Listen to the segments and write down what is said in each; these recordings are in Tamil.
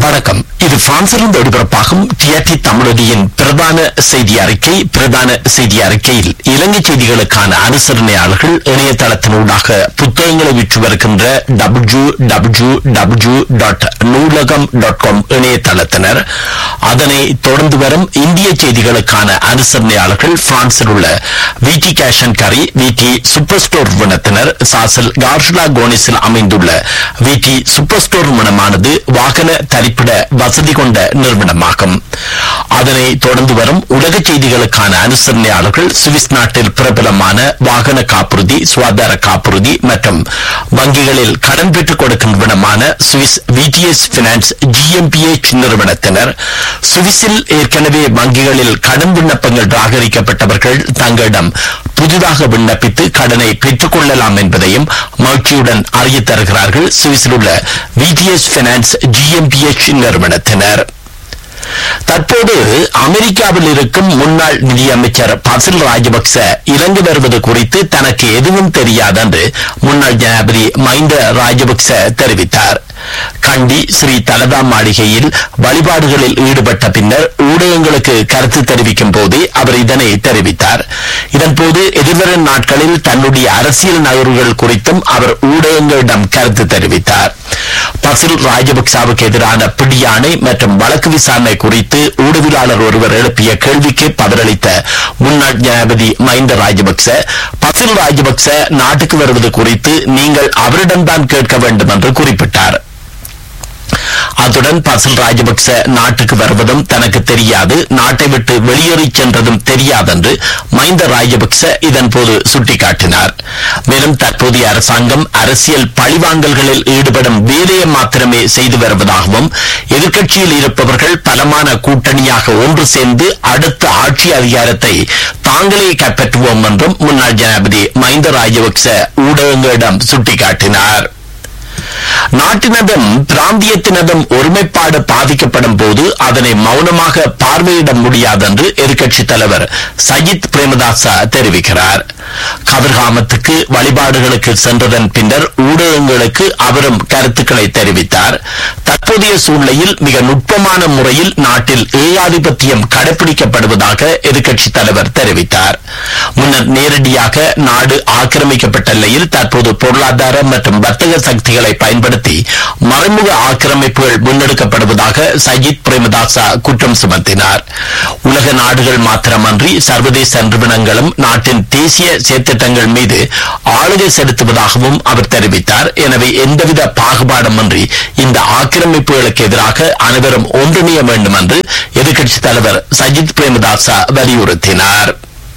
வணக்கம் இது பிரான்சிலிருந்து ஒளிபரப்பாகும் டிஆர்டி தமிழொலியின் பிரதான செய்தி அறிக்கை பிரதான செய்தி அறிக்கையில் இலங்கை செய்திகளுக்கான அனுசரணையாளர்கள் இணையதளத்தினூடாக புத்தகங்களை விற்று வருகின்ற W W W dot Noolagam dot com இணையதளத்தினர் அதனை தொடர்ந்து வரும் இந்திய செய்திகளுக்கான அனுசரணையாளர்கள் பிரான்சில் உள்ள விடி கேஷ் அண்ட் கரி விடி சூப்பர் ஸ்டோர் நிறுவனத்தினர் சாசல் கார்ஷலா கோனிஸில் அமைந்துள்ள விடி சூப்பர் ஸ்டோர் நிறுவனமானது வாகன தரிப்பிட வசதி கொண்ட நிறுவனமாகும் அதனை தொடர்ந்து வரும் உலக செய்திகளுக்கான அனுசரணையாளர்கள் சுவிஸ் நாட்டில் பிரபலமான வாகன காப்புறுதி சுகாதார காப்புறுதி மற்றும் வங்கிகளில் கடன் பெற்றுக் கொடுக்கும் நிறுவனமான சுவிஸ் விடிஎஸ் பினான்ஸ் ஜிஎம்பிஎச் நிறுவனத்தினர் சுவிஸில் ஏற்கனவே வங்கிகளில் கடன் விண்ணப்பங்கள் ராகரிக்கப்பட்டவர்கள் தங்களிடம் புதிதாக விண்ணப்பித்து கடனை பெற்றுக் கொள்ளலாம் என்பதையும் மகிழ்ச்சியுடன் அறிய தருகிறார்கள் சுவிஸில் உள்ள விடிஎஸ் பினான்ஸ் ஜிஎம்பிஎச் நிறுவனத்தினர் தற்போது அமெரிக்காவில் இருக்கும் முன்னாள் நிதியமைச்சர் பசில் ராஜபக்ச இலங்கை வருவது குறித்து தனக்கு எதுவும் தெரியாதென்று முன்னாள் ஜனாதிபதி மஹிந்த ராஜபக்ச தெரிவித்தார் கண்டி ஸ்ரீ தலதா மாளிகையில் வழிபாடுகளில் ஈடுபட்ட பின்னர் ஊடகங்களுக்கு கருத்து தெரிவிக்கும் போதே அவர் இதனை தெரிவித்தார் இதன்போது எதிர்வரும் நாட்களில் தன்னுடைய அரசியல் நகர்வுகள் குறித்தும் அவர் ஊடகங்களிடம் கருத்து தெரிவித்தார் பசில் ராஜபக்சாவுக்கு எதிரான பிடியாணை மற்றும் வழக்கு விசாரணை குறித்து ஊடகவியலாளர் ஒருவர் எழுப்பிய கேள்விக்கு பதிலளித்த முன்னாள் ஜனாதிபதி மஹிந்த ராஜபக்ச பசில் ராஜபக்ச நாட்டுக்கு வருவது குறித்து நீங்கள் அவரிடம்தான் கேட்க வேண்டும் என்று குறிப்பிட்டார் அத்துடன் பசில் ராஜபக்ச நாட்டுக்கு வருவதும் தனக்கு தெரியாது நாட்டை விட்டு வெளியேறி சென்றதும் தெரியாதென்று மஹிந்த ராஜபக்ச இதன்போது சுட்டிக்காட்டினார் மேலும் தற்போதைய அரசாங்கம் அரசியல் பழிவாங்கல்களில் ஈடுபடும் வேலையை மாத்திரமே செய்து வருவதாகவும் எதிர்க்கட்சியில் இருப்பவர்கள் பலமான கூட்டணியாக ஒன்று சேர்ந்து அடுத்த ஆட்சி அதிகாரத்தை தாங்களே கைப்பற்றுவோம் என்றும் முன்னாள் ஜனாதிபதி மஹிந்த ராஜபக்ச ஊடகங்களிடம் சுட்டிக்காட்டினார் நாட்டினதும் பிராந்தியத்தினதும் ஒருமைப்பாடு பாதிக்கப்படும் போது அதனை மௌனமாக பார்வையிட முடியாதென்று எதிர்க்கட்சித் தலைவர் சஜித் பிரேமதாசா தெரிவிக்கிறார் கதிர்காமத்துக்கு வழிபாடுகளுக்கு சென்றதன் பின்னர் ஊடகங்களுக்கு அவரும் கருத்துக்களை தெரிவித்தார் தற்போதைய சூழ்நிலையில் மிக நுட்பமான முறையில் நாட்டில் ஏகாதிபத்தியம் கடைபிடிக்கப்படுவதாக எதிர்க்கட்சித் தலைவர் தெரிவித்தார் முன்னர் நேரடியாக நாடு ஆக்கிரமிக்கப்பட்ட நிலையில் தற்போது பொருளாதார மற்றும் வர்த்தக சக்திகளை பயன்படுத்தி மறைமுக ஆக்கிரமிப்புகள் முன்னெடுக்கப்படுவதாக சஜித் பிரேமதாசா குற்றம் சுமத்தினார் உலக நாடுகள் மாத்திரமன்றி சர்வதேச நிறுவனங்களும் நாட்டின் தேசிய செயற்திட்டங்கள் மீது ஆளுகை செலுத்துவதாகவும் அவர் தெரிவித்தார் எனவே எந்தவித பாகுபாடுமின்றி இந்த ஆக்கிரமிப்புகளுக்கு எதிராக அனைவரும் ஒன்றிணைய வேண்டும் என்று எதிர்க்கட்சித் தலைவர் சஜித் பிரேமதாசா வலியுறுத்தினார்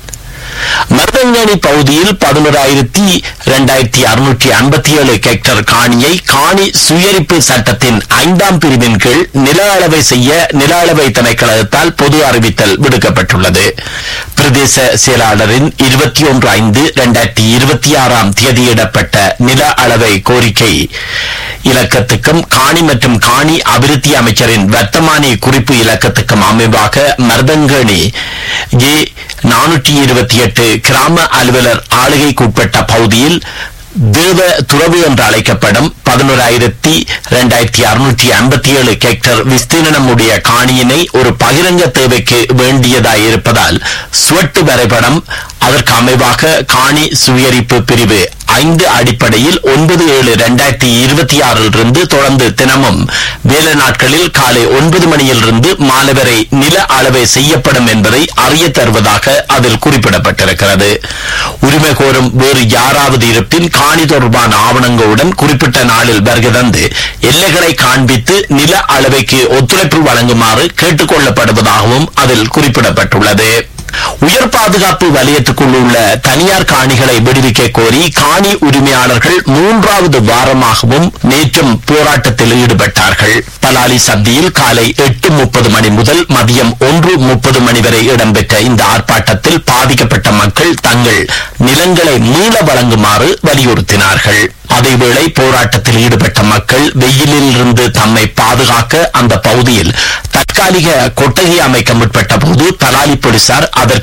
மருதங்கனி பகுதியில் பதினோராயிரத்தி இரண்டாயிரத்தி அறுநூற்றி ஐம்பத்தி ஏழு ஹெக்டர் காணியை காணி சுயரிப்பு சட்டத்தின் ஐந்தாம் பிரிவின் கீழ் நில அளவை செய்ய நில அளவை திணைக்களத்தால் பொது அறிவித்தல் விடுக்கப்பட்டுள்ளது பிரதேச செயலாளரின் இருபத்தி ஒன்று ஐந்து இரண்டாயிரத்தி இருபத்தி ஆறாம் தேதியிடப்பட்ட நில அளவை கோரிக்கை இலக்கத்துக்கும் காணி மற்றும் காணி அபிவிருத்தி அமைச்சரின் வர்த்தமானி குறிப்பு இலக்கத்துக்கும் அமைவாக மருதங்கணி ஏ நானூற்றி இருபத்தி எட்டு கிராம அலுவலர் ஆளுகைக்குட்பட்ட பகுதியில் தேவ துறவு என்று அழைக்கப்படும் பதினோராயிரத்தி இரண்டாயிரத்தி அறுநூற்றி ஐம்பத்தி ஏழு ஹெக்டர் விஸ்தீரணமுடைய காணியினை ஒரு பகிரங்க தேவைக்கு வேண்டியதாயிருப்பதால் சுவட்டு வரைபடம் அதற்கு அமைவாக காணி சுயரிப்பு பிரிவு ஐந்து அடிப்படையில் ஒன்பது ஏழு இரண்டாயிரத்தி இருபத்தி ஆறிலிருந்து தொடர்ந்து தினமும் வேலை நாட்களில் காலை ஒன்பது மணியிலிருந்து மாலை வரை நில அளவை செய்யப்படும் என்பதை அறிய தருவதாக அதில் குறிப்பிடப்பட்டிருக்கிறது உரிமை கோரும் வேறு யாராவது இருப்பின் காணி தொடர்பான ஆவணங்களுடன் குறிப்பிட்ட நாளில் வருகை தந்து எல்லைகளை காண்பித்து நில அளவைக்கு ஒத்துழைப்பு வழங்குமாறு கேட்டுக் கொள்ளப்படுவதாகவும் அதில் குறிப்பிடப்பட்டுள்ளது உயர் பாதுகாப்பு வலயத்துக்குள் உள்ள தனியார் காணிகளை விடுவிக்க கோரி காணி உரிமையாளர்கள் மூன்றாவது வாரமாகவும் நேற்றும் போராட்டத்தில் ஈடுபட்டார்கள் பலாலி சந்தியில் காலை எட்டு முப்பது மணி முதல் மதியம் ஒன்று முப்பது மணி வரை இடம்பெற்ற இந்த ஆர்ப்பாட்டத்தில் பாதிக்கப்பட்ட மக்கள் தங்கள் நிலங்களை மீள வழங்குமாறு வலியுறுத்தினார்கள் அதேவேளை போராட்டத்தில் ஈடுபட்ட மக்கள் வெயிலில் இருந்து தம்மை பாதுகாக்க அந்த பகுதியில் தற்காலிக கொட்டகை அமைக்க முற்பட்ட போது பலாலி போலீசார் அதற்கு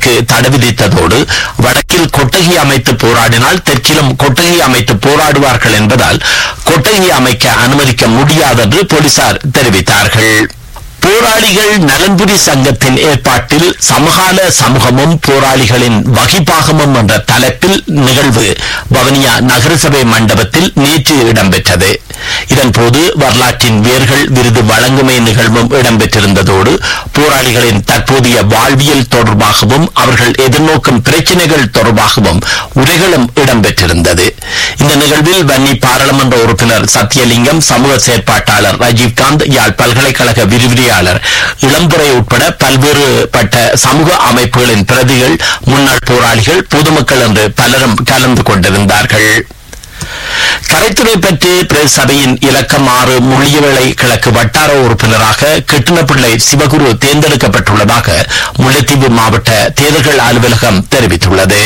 போராட்டத்திற்கு தடை விதித்ததோடு வடக்கில் கொட்டகை அமைத்து போராடினால் தெற்கிலும் கொட்டகை அமைத்து போராடுவார்கள் என்பதால் கொட்டகை அமைக்க அனுமதிக்க முடியாதென்று போலீசார் தெரிவித்தார்கள் போராளிகள் நலன்புரி சங்கத்தின் ஏற்பாட்டில் சமகால சமூகமும் போராளிகளின் வகிபாகமும் என்ற தலைப்பில் நிகழ்வு வவனியா நகரசபை மண்டபத்தில் நேற்று இடம்பெற்றது இதன்போது வரலாற்றின் வேர்கள் விருது வழங்குமை நிகழ்வும் இடம்பெற்றிருந்ததோடு போராளிகளின் தற்போதைய வாழ்வியல் தொடர்பாகவும் அவர்கள் எதிர்நோக்கும் பிரச்சினைகள் தொடர்பாகவும் உரைகளும் இடம்பெற்றிருந்தது இந்த நிகழ்வில் வன்னி பாராளுமன்ற உறுப்பினர் சத்தியலிங்கம் சமூக செயற்பாட்டாளர் ராஜீவ்காந்த் யாழ் பல்கலைக்கழக விரிவுரையாளர் இளம்புரை உட்பட பல்வேறுபட்ட சமூக அமைப்புகளின் பிரதிகள் முன்னாள் போராளிகள் பொதுமக்கள் என்று பலரும் கலந்து கொண்டிருந்தார்கள் கரைத்துறை பற்றி பிரஸ் சபையின் இலக்கம் ஆறு முள்ளியவேளை கிழக்கு வட்டார உறுப்பினராக கிருஷ்ணபிள்ளை சிவகுரு தேர்ந்தெடுக்கப்பட்டுள்ளதாக முல்லைத்தீவு மாவட்ட தேர்தல்கள் அலுவலகம் தெரிவித்துள்ளது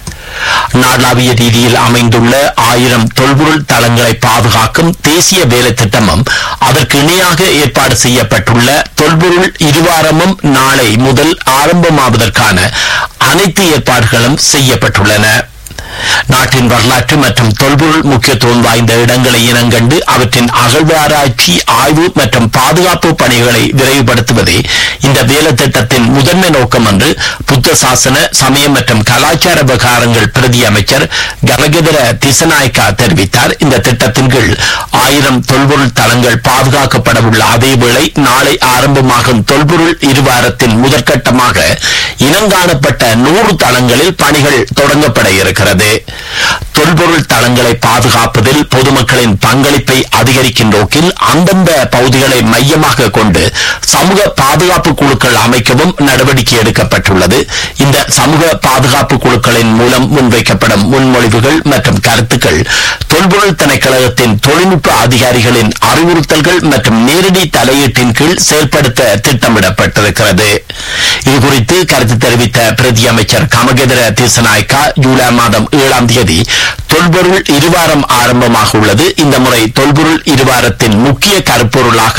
நாடாவிய ரீதியில் அமைந்துள்ள ஆயிரம் தொல்பொருள் தளங்களை பாதுகாக்கும் தேசிய வேலை திட்டமும் அதற்கு இணையாக ஏற்பாடு செய்யப்பட்டுள்ள தொல்பொருள் இருவாரமும் நாளை முதல் ஆரம்பமாவதற்கான அனைத்து ஏற்பாடுகளும் செய்யப்பட்டுள்ளன நாட்டின் வரலாற்று மற்றும் தொல்பொருள் முக்கியத்துவம் வாய்ந்த இடங்களை இனங்கண்டு அவற்றின் அகழ்வாராய்ச்சி ஆய்வு மற்றும் பாதுகாப்பு பணிகளை விரைவுபடுத்துவதே இந்த வேலை திட்டத்தின் முதன்மை நோக்கம் என்று புத்த சாசன சமய மற்றும் கலாச்சார விவகாரங்கள் பிரதி அமைச்சர் கனகதர திசநாயக்கா தெரிவித்தார் இந்த திட்டத்தின் கீழ் ஆயிரம் தொல்பொருள் தளங்கள் பாதுகாக்கப்படவுள்ள அதேவேளை நாளை ஆரம்பமாகும் தொல்பொருள் இருவாரத்தின் முதற்கட்டமாக இனங்காணப்பட்ட நூறு தளங்களில் பணிகள் தொடங்கப்பட இருக்கிறது தொல்பொருள் தளங்களை பாதுகாப்பதில் பொதுமக்களின் பங்களிப்பை அதிகரிக்கும் நோக்கில் அந்தந்த பகுதிகளை மையமாக கொண்டு சமூக பாதுகாப்பு குழுக்கள் அமைக்கவும் நடவடிக்கை எடுக்கப்பட்டுள்ளது இந்த சமூக பாதுகாப்பு குழுக்களின் மூலம் முன்வைக்கப்படும் முன்மொழிவுகள் மற்றும் கருத்துக்கள் தொல்பொருள் திணைக்களகத்தின் தொழில்நுட்ப அதிகாரிகளின் அறிவுறுத்தல்கள் மற்றும் நேரடி தலையீட்டின் கீழ் செயல்படுத்த திட்டமிடப்பட்டிருக்கிறது இதுகுறித்து கருத்து தெரிவித்த பிரதி அமைச்சர் கமகேதர திசநாயக்கா ஜூலை மாதம் ஏழாம் தேதி தொல்பொருள் இருவாரம் ஆரம்பமாக உள்ளது இந்த முறை தொல்பொருள் இருவாரத்தின் முக்கிய கருப்பொருளாக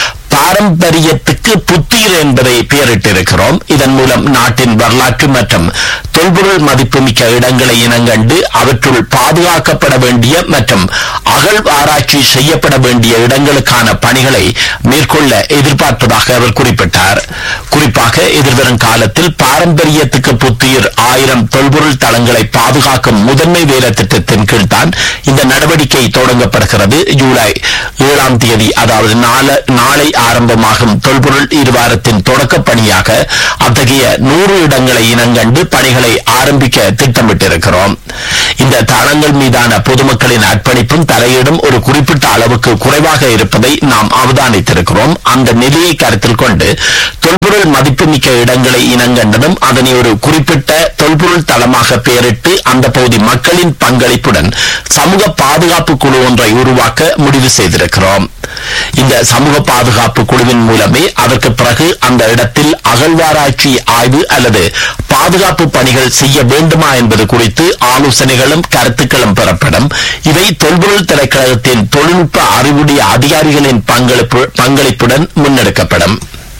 பாரம்பரியத்துக்கு புத்துயிர் என்பதை பெயரிட்டிருக்கிறோம் இதன் மூலம் நாட்டின் வரலாற்று மற்றும் தொல்பொருள் மதிப்புமிக்க இடங்களை இனங்கண்டு அவற்றுள் பாதுகாக்கப்பட வேண்டிய மற்றும் அகழ் ஆராய்ச்சி செய்யப்பட வேண்டிய இடங்களுக்கான பணிகளை மேற்கொள்ள எதிர்பார்ப்பதாக அவர் குறிப்பிட்டார் குறிப்பாக எதிர்வரும் காலத்தில் பாரம்பரியத்துக்கு புத்துயிர் ஆயிரம் தொல்பொருள் தளங்களை பாதுகாக்கும் முதன்மை வேலை திட்டத்தின் கீழ் தான் இந்த நடவடிக்கை தொடங்கப்படுகிறது ஜூலை ஏழாம் தேதி அதாவது நாளை ஆரம்பமாகும் தொல்பொருள் இருவாரத்தின் தொடக்கப் பணியாக அத்தகைய நூறு இடங்களை இனங்கண்டு பணிகளை ஆரம்பிக்க திட்டமிட்டிருக்கிறோம் இந்த தளங்கள் மீதான பொதுமக்களின் அர்ப்பணிப்பும் தலையீடும் ஒரு குறிப்பிட்ட அளவுக்கு குறைவாக இருப்பதை நாம் அவதானித்திருக்கிறோம் அந்த நிலையை கருத்தில் கொண்டு தொல்பொருள் மதிப்புமிக்க இடங்களை இனங்கண்டதும் அதனை ஒரு குறிப்பிட்ட தொல்பொருள் தளமாக பெயரிட்டு அந்த பகுதி மக்களின் பங்களிப்புடன் சமூக பாதுகாப்பு குழு ஒன்றை உருவாக்க முடிவு செய்திருக்கிறோம் இந்த சமூக பாதுகாப்பு குழுவின் மூலமே அதற்கு பிறகு அந்த இடத்தில் அகழ்வாராய்ச்சி ஆய்வு அல்லது பாதுகாப்பு பணிகள் செய்ய வேண்டுமா என்பது குறித்து ஆலோசனைகளும் கருத்துக்களும் பெறப்படும் இவை தொல்பொருள் திரைக்கழகத்தின் தொழில்நுட்ப அறிவுடைய அதிகாரிகளின் பங்களிப்பு பங்களிப்புடன் முன்னெடுக்கப்படும்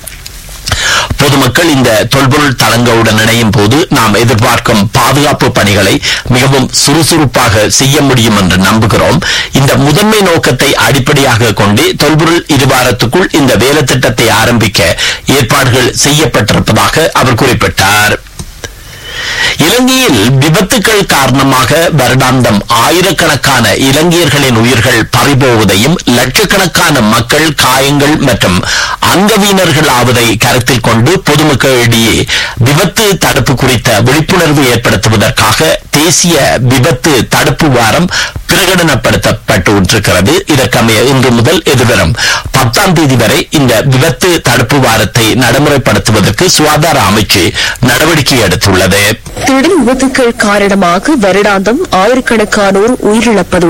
பொதுமக்கள் இந்த தொல்பொருள் தளங்களுடன் இணையும் போது நாம் எதிர்பார்க்கும் பாதுகாப்பு பணிகளை மிகவும் சுறுசுறுப்பாக செய்ய முடியும் என்று நம்புகிறோம் இந்த முதன்மை நோக்கத்தை அடிப்படையாக கொண்டு தொல்பொருள் இருவாரத்துக்குள் இந்த வேலை திட்டத்தை ஆரம்பிக்க ஏற்பாடுகள் செய்யப்பட்டிருப்பதாக அவர் குறிப்பிட்டார் இலங்கையில் விபத்துக்கள் காரணமாக வருடாந்தம் ஆயிரக்கணக்கான இலங்கையர்களின் உயிர்கள் பறிபோவதையும் லட்சக்கணக்கான மக்கள் காயங்கள் மற்றும் அங்கவீனர்கள் ஆவதை கருத்தில் கொண்டு பொதுமக்களிடையே விபத்து தடுப்பு குறித்த விழிப்புணர்வு ஏற்படுத்துவதற்காக தேசிய விபத்து தடுப்பு வாரம் பிரகடனப்படுத்தப்பட்டிருக்கிறது இதற்கமைய இன்று முதல் எதிர்வரும் பத்தாம் தேதி வரை இந்த விபத்து தடுப்பு வாரத்தை நடைமுறைப்படுத்துவதற்கு சுகாதார அமைச்சு நடவடிக்கை எடுத்துள்ளது திடீர் விபத்துக்கள் காரணமாக வருடாந்தம் ஆயிரக்கணக்கானோர் உயிரிழப்பதுடன்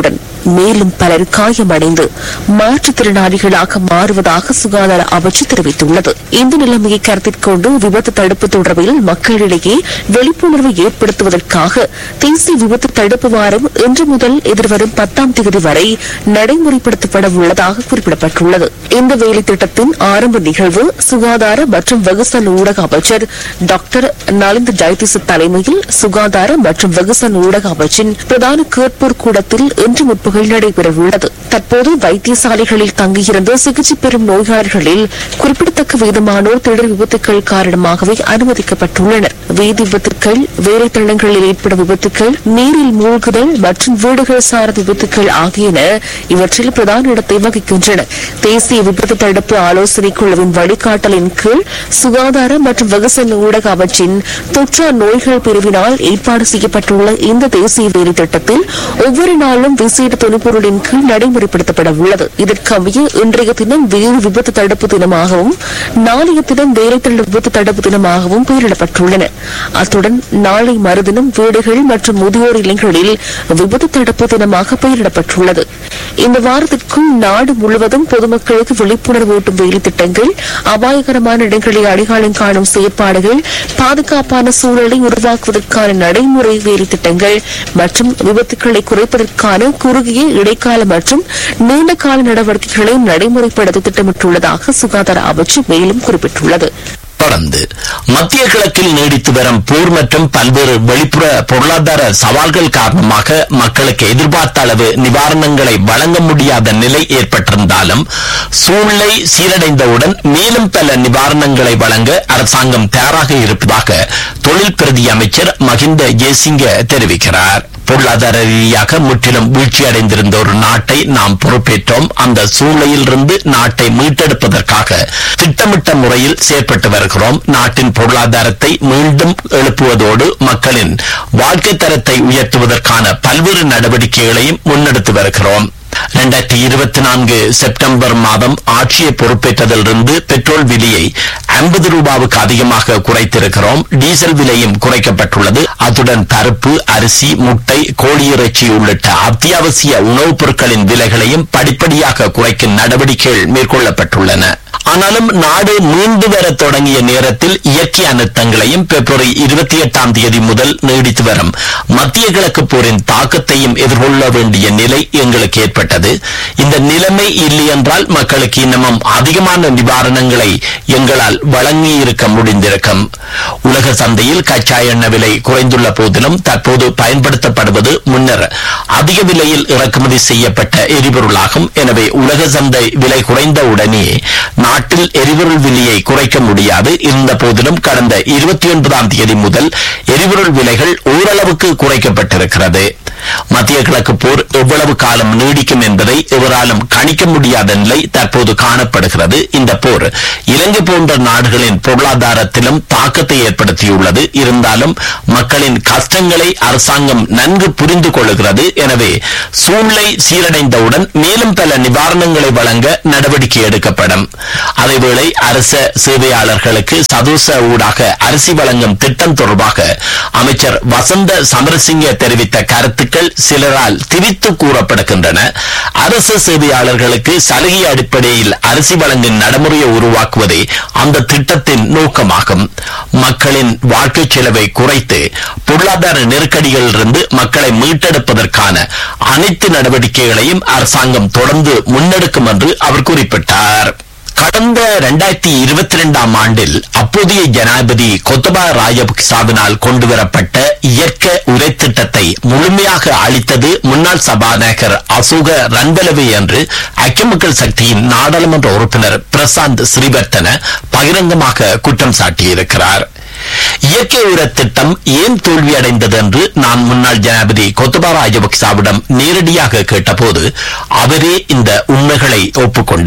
மேலும் பலர் காயமடைந்து மாற்றுத்திறனாளிகளாக மாறுவதாக சுகாதார அமைச்சு தெரிவித்துள்ளது இந்த நிலைமையை கருத்தில் கொண்டு விபத்து தடுப்பு தொடர்பில் மக்களிடையே விழிப்புணர்வை ஏற்படுத்துவதற்காக தேசிய விபத்து தடுப்பு வாரம் இன்று முதல் எதிர்வரும் பத்தாம் தேதி வரை நடைமுறைப்படுத்தப்பட உள்ளதாக குறிப்பிடப்பட்டுள்ளது இந்த வேலை திட்டத்தின் ஆரம்ப நிகழ்வு சுகாதார மற்றும் வெகுசன ஊடக அமைச்சர் டாக்டர் நலிந்த ஜெயதிச தலைமையில் சுகாதார மற்றும் வெகுசன ஊடக அமைச்சின் பிரதான கேட்போர் கூடத்தில் இன்று முற்பகல் நடைபெறவுள்ளது தற்போது வைத்தியசாலைகளில் தங்கியிருந்து சிகிச்சை பெறும் நோயாளர்களில் குறிப்பிடத்தக்க விதமானோர் திடீர் விபத்துக்கள் காரணமாகவே அனுமதிக்கப்பட்டுள்ளனர் வீதி விபத்துக்கள் வேலை தளங்களில் ஏற்படும் விபத்துக்கள் நீரில் மூழ்குதல் மற்றும் வீடுகள் சார்ந்த விபத்துக்கள் ஆகியன இவற்றில் பிரதான இடத்தை வகிக்கின்றன தேசிய விபத்து தடுப்பு ஆலோசனை குழுவின் வழிகாட்டலின் கீழ் சுகாதார மற்றும் வெகுசன ஊடக அமைச்சின் தொற்றா நோய்கள் பிரிவினால் ஏற்பாடு செய்யப்பட்டுள்ள இந்த தேசிய வேலை திட்டத்தில் ஒவ்வொரு நாளும் விசேட துணைப்பொருளின் கீழ் நடைமுறைப்படுத்தப்பட உள்ளது இதற்கமைய இன்றைய தினம் வேறு விபத்து தடுப்பு தினமாகவும் நாளைய தினம் வேலை தடுப்பு விபத்து தடுப்பு தினமாகவும் பெயரிடப்பட்டுள்ளன அத்துடன் நாளை மறுதினம் வீடுகள் மற்றும் முதியோர் இல்லங்களில் விபத்து தடுப்பு தினமாக பெயரிடப்பட்டுள்ளது இந்த வாரத்திற்குள் நாடு முழுவதும் பொதுமக்களுக்கு விழிப்புணர்வு ஊட்டும் வேலை திட்டங்கள் அபாயகரமான இடங்களை அடையாளம் காணும் செயற்பாடுகள் பாதுகாப்பான சூழலை உருவாக்குவதற்கான நடைமுறை வேலை திட்டங்கள் மற்றும் விபத்துக்களை குறைப்பதற்கான குறுகிய இடைக்கால மற்றும் நீண்ட கால நடவடிக்கைகளை நடைமுறைப்படுத்த திட்டமிட்டுள்ளதாக சுகாதார அமைச்சு மேலும் குறிப்பிட்டுள்ளது தொடர்ந்து மத்திய கிழக்கில் நீடித்து வரும் போர் மற்றும் பல்வேறு வெளிப்புற பொருளாதார சவால்கள் காரணமாக மக்களுக்கு எதிர்பார்த்த அளவு நிவாரணங்களை வழங்க முடியாத நிலை ஏற்பட்டிருந்தாலும் சூழ்நிலை சீரடைந்தவுடன் மேலும் பல நிவாரணங்களை வழங்க அரசாங்கம் தயாராக இருப்பதாக தொழில் பிரதி அமைச்சர் மகிந்த ஜெயசிங்க தெரிவிக்கிறார் பொருளாதார ரீதியாக முற்றிலும் வீழ்ச்சியடைந்திருந்த ஒரு நாட்டை நாம் பொறுப்பேற்றோம் அந்த சூழ்நிலையிலிருந்து நாட்டை மீட்டெடுப்பதற்காக திட்டமிட்ட முறையில் செயற்பட்டு வருகிறோம் நாட்டின் பொருளாதாரத்தை மீண்டும் எழுப்புவதோடு மக்களின் வாழ்க்கை தரத்தை உயர்த்துவதற்கான பல்வேறு நடவடிக்கைகளையும் முன்னெடுத்து வருகிறோம் இரண்டாயிரத்தி இருபத்தி நான்கு செப்டம்பர் மாதம் ஆட்சியை பொறுப்பேற்றதிலிருந்து பெட்ரோல் விலையை ஐம்பது ரூபாவுக்கு அதிகமாக குறைத்திருக்கிறோம் டீசல் விலையும் குறைக்கப்பட்டுள்ளது அத்துடன் பருப்பு அரிசி முட்டை கோழி இறைச்சி உள்ளிட்ட அத்தியாவசிய உணவுப் பொருட்களின் விலைகளையும் படிப்படியாக குறைக்கும் நடவடிக்கைகள் மேற்கொள்ளப்பட்டுள்ளன ஆனாலும் நாடு மீண்டு வர தொடங்கிய நேரத்தில் இயற்கை அனர்த்தங்களையும் பிப்ரவரி இருபத்தி எட்டாம் தேதி முதல் நீடித்து வரும் மத்திய கிழக்கு போரின் தாக்கத்தையும் எதிர்கொள்ள வேண்டிய நிலை எங்களுக்கு ஏற்பட்டது இந்த நிலைமை இல்லை என்றால் மக்களுக்கு இன்னமும் அதிகமான நிவாரணங்களை எங்களால் வழங்கியிருக்க முடிந்திருக்கும் உலக சந்தையில் கச்சா எண்ணெய் விலை குறைந்துள்ள போதிலும் தற்போது பயன்படுத்தப்படுவது முன்னர் அதிக விலையில் இறக்குமதி செய்யப்பட்ட எரிபொருளாகும் எனவே உலக சந்தை விலை குறைந்த உடனே நாட்டில் எரிபொருள் விலையை குறைக்க முடியாது இருந்த போதிலும் கடந்த இருபத்தி ஒன்பதாம் தேதி முதல் எரிபொருள் விலைகள் ஓரளவுக்கு குறைக்கப்பட்டிருக்கிறது மத்திய கிழக்கு போர் எவ்வளவு காலம் நீடிக்கும் என்பதை எவராலும் கணிக்க முடியாத நிலை தற்போது காணப்படுகிறது இந்த போர் இலங்கை போன்ற நாடுகளின் பொருளாதாரத்திலும் தாக்கத்தை ஏற்படுத்தியுள்ளது இருந்தாலும் மக்களின் கஷ்டங்களை அரசாங்கம் நன்கு புரிந்து கொள்கிறது எனவே சூழ்நிலை சீரடைந்தவுடன் மேலும் பல நிவாரணங்களை வழங்க நடவடிக்கை எடுக்கப்படும் அதேவேளை அரச சேவையாளர்களுக்கு சதோச ஊடாக அரிசி வழங்கும் திட்டம் தொடர்பாக அமைச்சர் வசந்த சமரசிங்க தெரிவித்த கருத்துக்கள் சிலரால் திரித்து கூறப்படுகின்றன அரசு சேவையாளர்களுக்கு சலுகை அடிப்படையில் அரிசி வழங்கும் நடைமுறையை உருவாக்குவதே அந்த திட்டத்தின் நோக்கமாகும் மக்களின் வாழ்க்கை செலவை குறைத்து பொருளாதார நெருக்கடிகளிலிருந்து மக்களை மீட்டெடுப்பதற்கான அனைத்து நடவடிக்கைகளையும் அரசாங்கம் தொடர்ந்து முன்னெடுக்கும் என்று அவர் குறிப்பிட்டார் கடந்த இரண்டாயிரத்தி இருபத்தி ரெண்டாம் ஆண்டில் அப்போதைய ஜனாதிபதி கொத்தபா ராஜபக்சாவினால் கொண்டுவரப்பட்ட இயற்க உரை திட்டத்தை முழுமையாக அளித்தது முன்னாள் சபாநாயகர் அசோக ரன்பலவே என்று ஐக்கிய மக்கள் சக்தியின் நாடாளுமன்ற உறுப்பினர் பிரசாந்த் ஸ்ரீவர்த்தன பகிரங்கமாக குற்றம் சாட்டியிருக்கிறார் இயற்கை உர திட்டம் ஏன் தோல்வியடைந்தது என்று நான் முன்னாள் ஜனாதிபதி கொத்தபா ராஜபக்சாவிடம் நேரடியாக கேட்டபோது அவரே இந்த உண்மைகளை ஒப்புக்கொண்டார்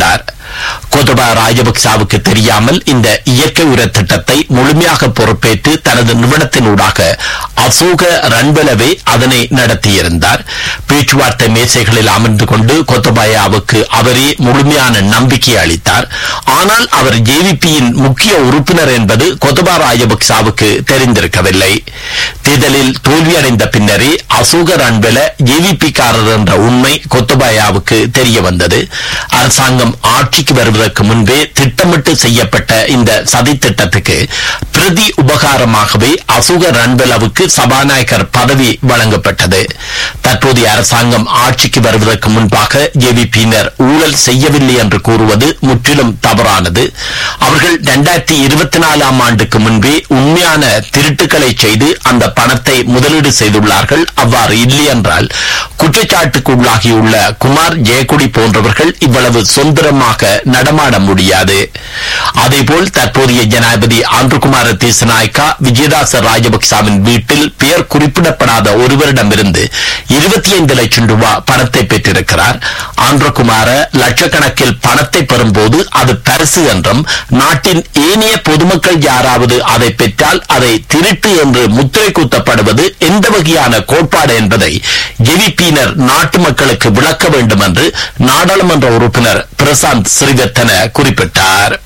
கோத்தபா ராஜபக்சாவுக்கு தெரியாமல் இந்த இயற்கை உர திட்டத்தை முழுமையாக பொறுப்பேற்று தனது நிறுவனத்தினூடாக அசோக ரன்பலவே அதனை நடத்தியிருந்தார் பேச்சுவார்த்தை மேசைகளில் அமர்ந்து கொண்டு கொத்தபாயாவுக்கு அவரே முழுமையான நம்பிக்கை அளித்தார் ஆனால் அவர் ஜேவிபியின் முக்கிய உறுப்பினர் என்பது கொத்தபா ராஜபக்சாவுக்கு தெரிந்திருக்கவில்லை தேர்தலில் தோல்வியடைந்த பின்னரே அசோக ரன்பல ஜேவிபிக்காரர் என்ற உண்மை கொத்தபாயாவுக்கு தெரிய வந்தது அரசாங்கம் ஆட்சிக்கு வருவதற்கு முன்பே திட்டமிட்டு செய்யப்பட்ட இந்த சதி திட்டத்துக்கு பிரதி உபகாரமாகவே அசோக ரன்பலவுக்கு சபாநாயகர் பதவி வழங்கப்பட்டது தற்போதைய அரசாங்கம் ஆட்சிக்கு வருவதற்கு முன்பாக ஜேவிபியினர் ஊழல் செய்யவில்லை என்று கூறுவது முற்றிலும் தவறானது அவர்கள் இரண்டாயிரத்தி இருபத்தி நாலாம் ஆண்டுக்கு முன்பே உண்மையான திருட்டுக்களை செய்து அந்த பணத்தை முதலீடு செய்துள்ளார்கள் அவ்வாறு இல்லை என்றால் குற்றச்சாட்டுக்கு உள்ளாகியுள்ள குமார் ஜெயக்குடி போன்றவர்கள் இவ்வளவு சுதந்திரமாக நடமாட முடியாது அதேபோல் தற்போதைய ஜனாதிபதி ஆண்டுகுமார தேசநாயக்கா விஜயதாச ராஜபக்சாவின் வீட்டில் பெயர் குறிப்பிடப்படாத ஒருவரிடமிருந்து இருபத்தி ஐந்து லட்சம் ரூபாய் பணத்தை பெற்றிருக்கிறார் ஆந்திரகுமார லட்சக்கணக்கில் பணத்தை பெறும்போது அது பரிசு என்றும் நாட்டின் ஏனைய பொதுமக்கள் யாராவது அதை பெற்றால் அதை திருட்டு என்று முத்திரை குத்தப்படுவது எந்த வகையான கோட்பாடு என்பதை ஜெவிபியினர் நாட்டு மக்களுக்கு விளக்க வேண்டும் என்று நாடாளுமன்ற உறுப்பினர் பிரசாந்த் ஸ்ரீவர்த்தன குறிப்பிட்டார்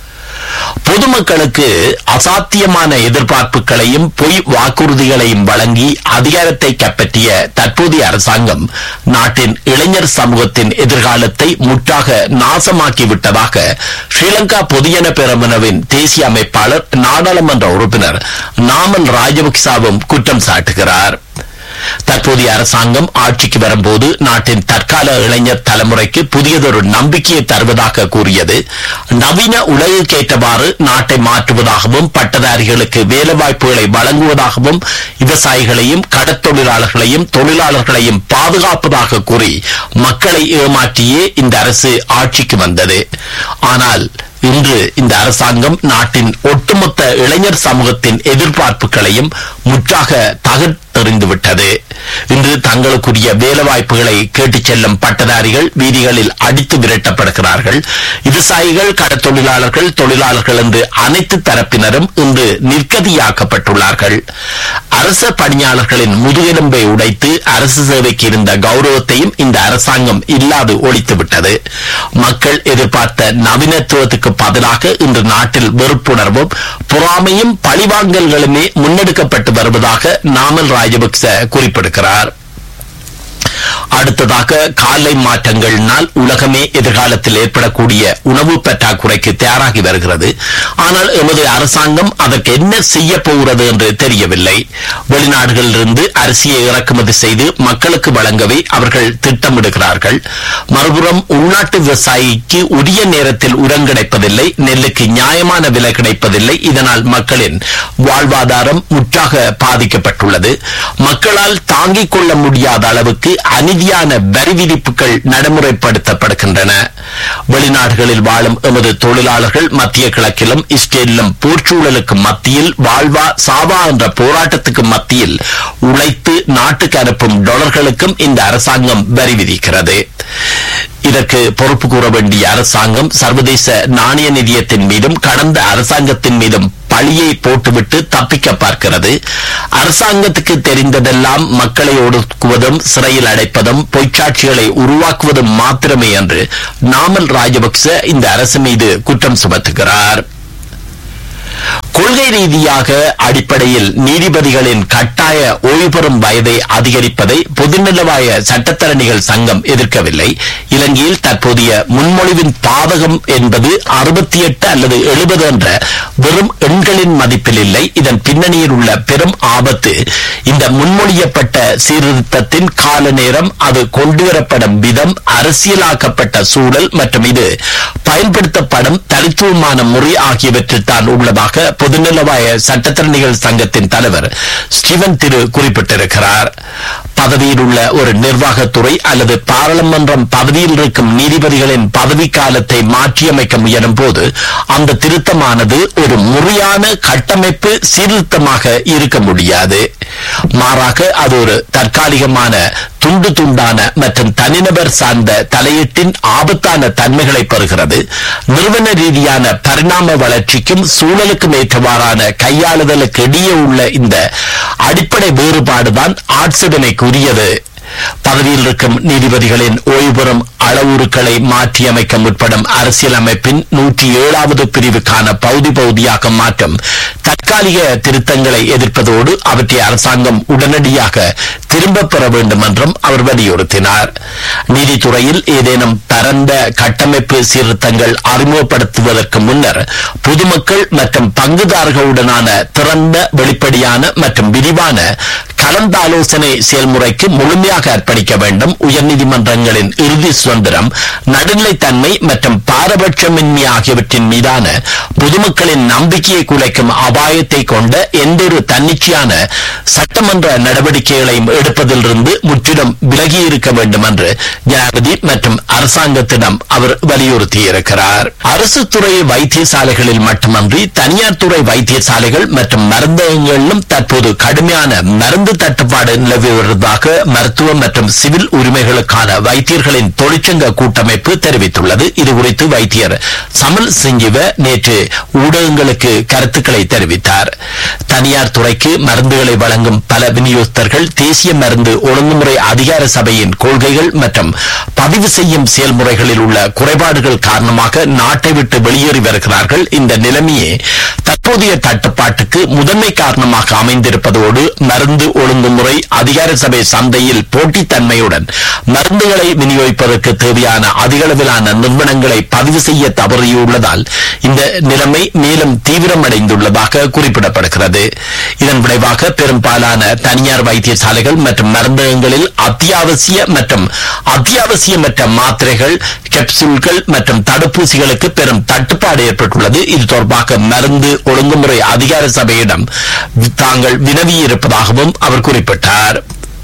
பொதுமக்களுக்கு அசாத்தியமான எதிர்பார்ப்புகளையும் பொய் வாக்குறுதிகளையும் வழங்கி அதிகாரத்தை கைப்பற்றிய தற்போதைய அரசாங்கம் நாட்டின் இளைஞர் சமூகத்தின் எதிர்காலத்தை முற்றாக நாசமாக்கிவிட்டதாக ஸ்ரீலங்கா பொதுஜன பெரமுனவின் தேசிய அமைப்பாளர் நாடாளுமன்ற உறுப்பினர் நாமல் ராஜபக்சாவும் குற்றம் சாட்டுகிறார் தற்போதைய அரசாங்கம் ஆட்சிக்கு வரும்போது நாட்டின் தற்கால இளைஞர் தலைமுறைக்கு புதியதொரு நம்பிக்கையை தருவதாக கூறியது நவீன உலகுக்கேற்றவாறு நாட்டை மாற்றுவதாகவும் பட்டதாரிகளுக்கு வேலைவாய்ப்புகளை வழங்குவதாகவும் விவசாயிகளையும் கடற்தொழிலாளர்களையும் தொழிலாளர்களையும் பாதுகாப்பதாக கூறி மக்களை ஏமாற்றியே இந்த அரசு ஆட்சிக்கு வந்தது ஆனால் இன்று இந்த அரசாங்கம் நாட்டின் ஒட்டுமொத்த இளைஞர் சமூகத்தின் எதிர்பார்ப்புகளையும் முற்றாக தகர்த்தெறிந்துவிட்டது இன்று தங்களுக்குரிய வேலைவாய்ப்புகளை கேட்டுச் செல்லும் பட்டதாரிகள் வீதிகளில் அடித்து விரட்டப்படுகிறார்கள் விவசாயிகள் கடற்தொழிலாளர்கள் தொழிலாளர்கள் என்று அனைத்து தரப்பினரும் இன்று நிர்கதியாக்கப்பட்டுள்ளார்கள் அரச பணியாளர்களின் முதுகெலும்பை உடைத்து அரசு சேவைக்கு இருந்த கௌரவத்தையும் இந்த அரசாங்கம் இல்லாது ஒழித்துவிட்டது மக்கள் எதிர்பார்த்த நவீனத்துவத்துக்கு பதிலாக இன்று நாட்டில் வெறுப்புணர்வும் பொறாமையும் பழிவாங்கல்களுமே முன்னெடுக்கப்பட்டு வருவதாக நாமல் ராஜபக்ச குறிப்பிடுகிறார் அடுத்ததாக காலை மாற்றங்களினால் உலகமே எதிர்காலத்தில் ஏற்படக்கூடிய உணவு பற்றாக்குறைக்கு தயாராகி வருகிறது ஆனால் எமது அரசாங்கம் அதற்கு என்ன செய்ய போகிறது என்று தெரியவில்லை வெளிநாடுகளிலிருந்து அரிசியை இறக்குமதி செய்து மக்களுக்கு வழங்கவே அவர்கள் திட்டமிடுகிறார்கள் மறுபுறம் உள்நாட்டு விவசாயிக்கு உரிய நேரத்தில் உரம் கிடைப்பதில்லை நெல்லுக்கு நியாயமான விலை கிடைப்பதில்லை இதனால் மக்களின் வாழ்வாதாரம் முற்றாக பாதிக்கப்பட்டுள்ளது மக்களால் தாங்கிக் கொள்ள முடியாத அளவுக்கு அநீதியான வரி விதிப்புகள் நடைமுறைப்படுத்தப்படுகின்றன வெளிநாடுகளில் வாழும் எமது தொழிலாளர்கள் மத்திய கிழக்கிலும் இஸ்ரேலிலும் போர்ச்சூழலுக்கு மத்தியில் வாழ்வா சாவா என்ற போராட்டத்துக்கு மத்தியில் உழைத்து நாட்டுக்கு அனுப்பும் டாலர்களுக்கும் இந்த அரசாங்கம் வரி விதிக்கிறது இதற்கு பொறுப்பு கூற வேண்டிய அரசாங்கம் சர்வதேச நாணய நிதியத்தின் மீதும் கடந்த அரசாங்கத்தின் மீதும் பழியை போட்டுவிட்டு தப்பிக்க பார்க்கிறது அரசாங்கத்துக்கு தெரிந்ததெல்லாம் மக்களை ஒடுக்குவதும் சிறையில் அடைப்பதும் பொய்ச்சாட்சிகளை உருவாக்குவதும் மாத்திரமே என்று நாமல் ராஜபக்ச இந்த அரசு மீது குற்றம் சுமத்துகிறார் கொள்கை ரீதியாக அடிப்படையில் நீதிபதிகளின் கட்டாய ஓய்வு பெறும் வயதை அதிகரிப்பதை பொதுநலவாய சட்டத்தரணிகள் சங்கம் எதிர்க்கவில்லை இலங்கையில் தற்போதைய முன்மொழிவின் பாதகம் என்பது அறுபத்தி எட்டு அல்லது எழுபது என்ற வெறும் எண்களின் மதிப்பில் இல்லை இதன் பின்னணியில் உள்ள பெரும் ஆபத்து இந்த முன்மொழியப்பட்ட சீர்திருத்தத்தின் கால நேரம் அது கொண்டுவரப்படும் விதம் அரசியலாக்கப்பட்ட சூழல் மற்றும் இது பயன்படுத்தப்படும் தனித்துவமான முறை ஆகியவற்றில் தான் உள்ளதாக பொதுநலவாய சட்டத்தரணிகள் சங்கத்தின் தலைவர் ஸ்டீவன் திரு குறிப்பிட்டிருக்கிறார் பதவியில் உள்ள ஒரு நிர்வாகத்துறை அல்லது பாராளுமன்றம் பதவியில் இருக்கும் நீதிபதிகளின் பதவி காலத்தை மாற்றியமைக்க முயலும் போது அந்த திருத்தமானது ஒரு முறையான கட்டமைப்பு சீர்திருத்தமாக இருக்க முடியாது மாறாக அது ஒரு தற்காலிகமான துண்டு துண்டான மற்றும் தனிநபர் சார்ந்த தலையீட்டின் ஆபத்தான தன்மைகளை பெறுகிறது நிறுவன ரீதியான பரிணாம வளர்ச்சிக்கும் சூழலுக்கும் ஏற்றவாறான கையாளுதலுக்கு இடையே உள்ள இந்த அடிப்படை வேறுபாடுதான் ஆட்சேபனைக்குரியது பதவியில் இருக்கும் நீதிபதிகளின் ஓய்வு பெறும் அளவுருக்களை மாற்றியமைக்க முற்படும் அரசியலமைப்பின் நூற்றி ஏழாவது பிரிவுக்கான பகுதி பகுதியாக மாற்றம் தற்காலிக திருத்தங்களை எதிர்ப்பதோடு அவற்றை அரசாங்கம் உடனடியாக திரும்பப் பெற வேண்டும் என்றும் அவர் வலியுறுத்தினார் நீதித்துறையில் ஏதேனும் பரந்த கட்டமைப்பு சீர்திருத்தங்கள் அறிமுகப்படுத்துவதற்கு முன்னர் பொதுமக்கள் மற்றும் பங்குதாரர்களுடனான திறந்த வெளிப்படையான மற்றும் விரிவான கலந்தாலோசனை செயல்முறைக்கு முழுமையாக அர்ப்பணிக்க வேண்டும் உயர்நீதிமன்றங்களின் இறுதி சுதந்திரம் நடுநிலைத்தன்மை மற்றும் பாரபட்சமின்மை ஆகியவற்றின் மீதான பொதுமக்களின் நம்பிக்கையை குலைக்கும் அபாயத்தை கொண்ட எந்தொரு தன்னிச்சையான சட்டமன்ற நடவடிக்கைகளையும் எடுப்பதிலிருந்து முற்றிலும் விலகி இருக்க வேண்டும் என்று ஜனாதிபதி மற்றும் அரசாங்கத்திடம் அவர் வலியுறுத்தியிருக்கிறார் அரசு துறை வைத்தியசாலைகளில் மட்டுமன்றி தனியார் துறை வைத்தியசாலைகள் மற்றும் மருந்தகங்களிலும் தற்போது கடுமையான மருந்து தட்டுப்பாடு நிலவி வருவதாக மருத்துவ மற்றும் சிவில் உரிமைகளுக்கான வைத்தியர்களின் தொழிற்சங்க கூட்டமைப்பு தெரிவித்துள்ளது இதுகுறித்து வைத்தியர் சமல் சிங்கிவ நேற்று ஊடகங்களுக்கு கருத்துக்களை தெரிவித்தார் தனியார் துறைக்கு மருந்துகளை வழங்கும் பல விநியோகஸ்தர்கள் தேசிய மருந்து ஒழுங்குமுறை அதிகார சபையின் கொள்கைகள் மற்றும் பதிவு செய்யும் செயல்முறைகளில் உள்ள குறைபாடுகள் காரணமாக நாட்டை விட்டு வெளியேறி வருகிறார்கள் இந்த நிலைமையே தற்போதைய தட்டுப்பாட்டுக்கு முதன்மை காரணமாக அமைந்திருப்பதோடு மருந்து ஒழுங்குமுறை அதிகார சபை சந்தையில் போட்டித்தன்மையுடன் மருந்துகளை விநியோகிப்பதற்கு தேவையான அதிகளவிலான நிறுவனங்களை பதிவு செய்ய தவறியுள்ளதால் இந்த நிலைமை மேலும் தீவிரமடைந்துள்ளதாக குறிப்பிடப்படுகிறது இதன் விளைவாக பெரும்பாலான தனியார் வைத்தியசாலைகள் மற்றும் மருந்தகங்களில் அத்தியாவசிய மற்றும் அத்தியாவசியமற்ற மாத்திரைகள் கேப்சூல்கள் மற்றும் தடுப்பூசிகளுக்கு பெரும் தட்டுப்பாடு ஏற்பட்டுள்ளது இது தொடர்பாக மருந்து ஒழுங்குமுறை அதிகார சபையிடம் தாங்கள் வினவியிருப்பதாகவும் அவர் குறிப்பிட்டார்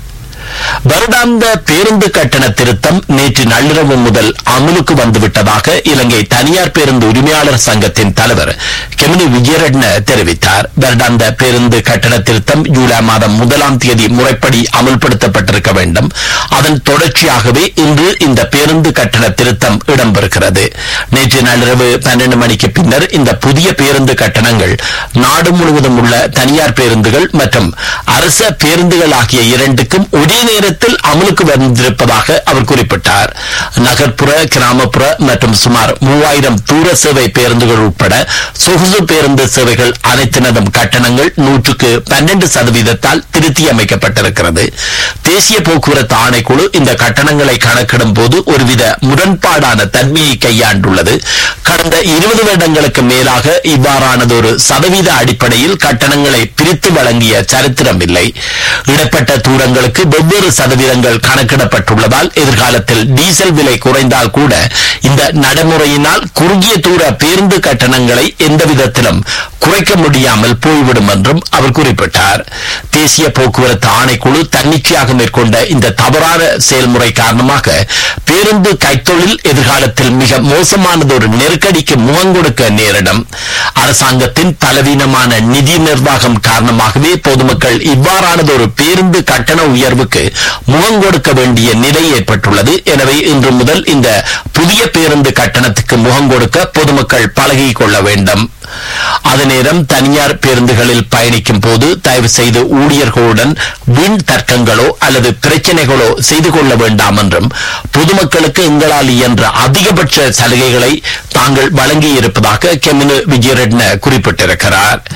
வருடாந்த பேருந்து கட்டண திருத்தம் நேற்று நள்ளிரவு முதல் அமலுக்கு வந்துவிட்டதாக இலங்கை தனியார் பேருந்து உரிமையாளர் சங்கத்தின் தலைவர் கெமினி விஜயரட்ன தெரிவித்தார் வருடாந்த பேருந்து கட்டண திருத்தம் ஜூலை மாதம் முதலாம் தேதி முறைப்படி அமல்படுத்தப்பட்டிருக்க வேண்டும் அதன் தொடர்ச்சியாகவே இன்று இந்த பேருந்து கட்டண திருத்தம் இடம்பெறுகிறது நேற்று நள்ளிரவு பன்னெண்டு மணிக்கு பின்னர் இந்த புதிய பேருந்து கட்டணங்கள் நாடு முழுவதும் உள்ள தனியார் பேருந்துகள் மற்றும் அரச பேருந்துகள் ஆகிய இரண்டுக்கும் ஒரே நேரத்தில் அமலுக்கு வந்திருப்பதாக அவர் குறிப்பிட்டார் நகர்ப்புற கிராமப்புற மற்றும் சுமார் மூவாயிரம் தூர சேவை பேருந்துகள் உட்பட சொகுசு பேருந்து சேவைகள் அனைத்தினதும் கட்டணங்கள் நூற்றுக்கு பன்னெண்டு சதவீதத்தால் திருத்தி அமைக்கப்பட்டிருக்கிறது தேசிய போக்குவரத்து ஆணைக்குழு இந்த கட்டணங்களை கணக்கிடும் போது ஒருவித முரண்பாடான தன்மையை கையாண்டுள்ளது கடந்த இருபது வருடங்களுக்கு மேலாக இவ்வாறானதொரு சதவீத அடிப்படையில் கட்டணங்களை பிரித்து வழங்கிய சரித்திரம் இல்லை இடப்பட்ட தூரங்களுக்கு வெவ்வேறு சதவீதங்கள் கணக்கிடப்பட்டுள்ளதால் எதிர்காலத்தில் டீசல் விலை குறைந்தால் கூட இந்த நடைமுறையினால் குறுகிய தூர பேருந்து கட்டணங்களை எந்த விதத்திலும் குறைக்க முடியாமல் போய்விடும் என்றும் அவர் குறிப்பிட்டார் தேசிய போக்குவரத்து ஆணைக்குழு தன்னிச்சையாக மேற்கொண்ட இந்த தவறான செயல்முறை காரணமாக பேருந்து கைத்தொழில் எதிர்காலத்தில் மிக மோசமானதொரு நெருக்கடிக்கு முகங்கொடுக்க நேரிடும் அரசாங்கத்தின் பலவீனமான நிதி நிர்வாகம் காரணமாகவே பொதுமக்கள் இவ்வாறானதொரு பேருந்து கட்டண உயர்வுக்கு முகங்கொடுக்க வேண்டிய நிலை ஏற்பட்டுள்ளது எனவே இன்று முதல் இந்த புதிய பேருந்து கட்டணத்துக்கு முகங்கொடுக்க பொதுமக்கள் பழகிக் கொள்ள வேண்டும் அதே நேரம் தனியார் பேருந்துகளில் பயணிக்கும் போது தயவு செய்து ஊழியர்களுடன் வீண் தர்க்கங்களோ அல்லது பிரச்சனைகளோ செய்து கொள்ள வேண்டாம் என்றும் பொதுமக்களுக்கு எங்களால் இயன்ற அதிகபட்ச சலுகைகளை தாங்கள் வழங்கியிருப்பதாக கெமினு விஜயரட்ன குறிப்பிட்டிருக்கிறார்